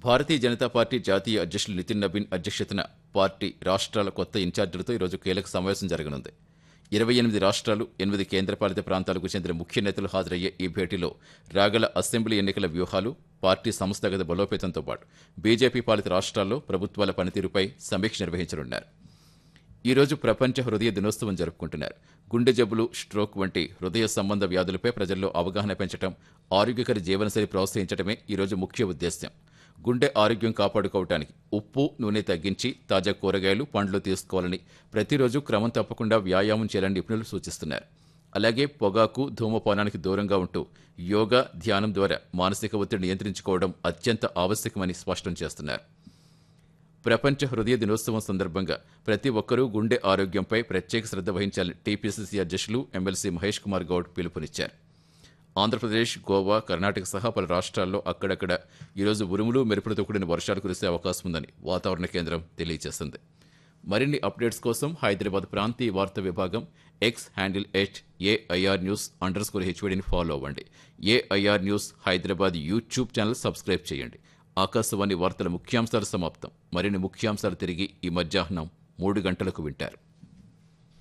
భారతీయ Janata party జాతీయ అధ్యక్షులు నితిన్ నబీన్ అధ్యక్షతన పార్టీ రాష్ట్రాల కొత్త ఇన్ఛార్జీలతో ఈరోజు కీలక సమావేశం జరగనుంది ఇరవై ఎనిమిది రాష్ట్రాలు ఎనిమిది కేంద్రపాలిత ప్రాంతాలకు చెందిన ముఖ్య నేతలు హాజరయ్యే ఈ భేటీలో రాగల అసెంబ్లీ ఎన్నికల వ్యూహాలు పార్టీ సంస్థాగత బలోపేతంతో పాటు బీజేపీ పాలిత రాష్ట్రాల్లో ప్రభుత్వాల పనితీరుపై సమీక్ష నిర్వహించనున్నారు ఈ రోజు ప్రపంచ హృదయ దినోత్సవం జరుపుకుంటున్నారు గుండె జబ్బులు స్ట్రోక్ వంటి హృదయ సంబంధ వ్యాధులపై ప్రజల్లో అవగాహన పెంచడం ఆరోగ్యకర జీవనశైలి ప్రోత్సహించడమే ఈ రోజు ముఖ్య ఉద్దేశ్యం గుండె ఆరోగ్యం కాపాడుకోవటానికి ఉప్పు నూనె తగ్గించి తాజా కూరగాయలు పండ్లు తీసుకోవాలని ప్రతిరోజు క్రమం తప్పకుండా వ్యాయామం చేయాలని నిపుణులు సూచిస్తున్నారు అలాగే పొగాకు ధూమపానానికి దూరంగా ఉంటూ యోగా ధ్యానం ద్వారా మానసిక ఒత్తిడి నియంత్రించుకోవడం అత్యంత ఆవశ్యకమని స్పష్టం చేస్తున్నారు ప్రపంచ హృదయ దినోత్సవం సందర్భంగా ప్రతి ఒక్కరూ గుండె ఆరోగ్యంపై ప్రత్యేక శ్రద్ధ వహించాలని టీపీసీసీ అధ్యక్షులు ఎమ్మెల్సీ మహేష్ కుమార్ గౌడ్ పిలుపునిచ్చారు ఆంధ్రప్రదేశ్ గోవా కర్ణాటక సహా పలు రాష్ట్రాల్లో అక్కడక్కడ ఈరోజు ఉరుములు మెరుపులతో కూడిన వర్షాలు కురిసే అవకాశం ఉందని వాతావరణ కేంద్రం తెలియజేసింది మరిన్ని అప్డేట్స్ కోసం హైదరాబాద్ ప్రాంతీయ వార్తా విభాగం X handle at AIR news underscore స్కోర్ హెచ్వడిని ఫాలో అవ్వండి AIR news Hyderabad YouTube channel subscribe చేయండి ఆకాశవాణి వార్తల ముఖ్యాంశాలు సమాప్తం మరిన్ని ముఖ్యాంశాలు తిరిగి ఈ మధ్యాహ్నం మూడు గంటలకు వింటారు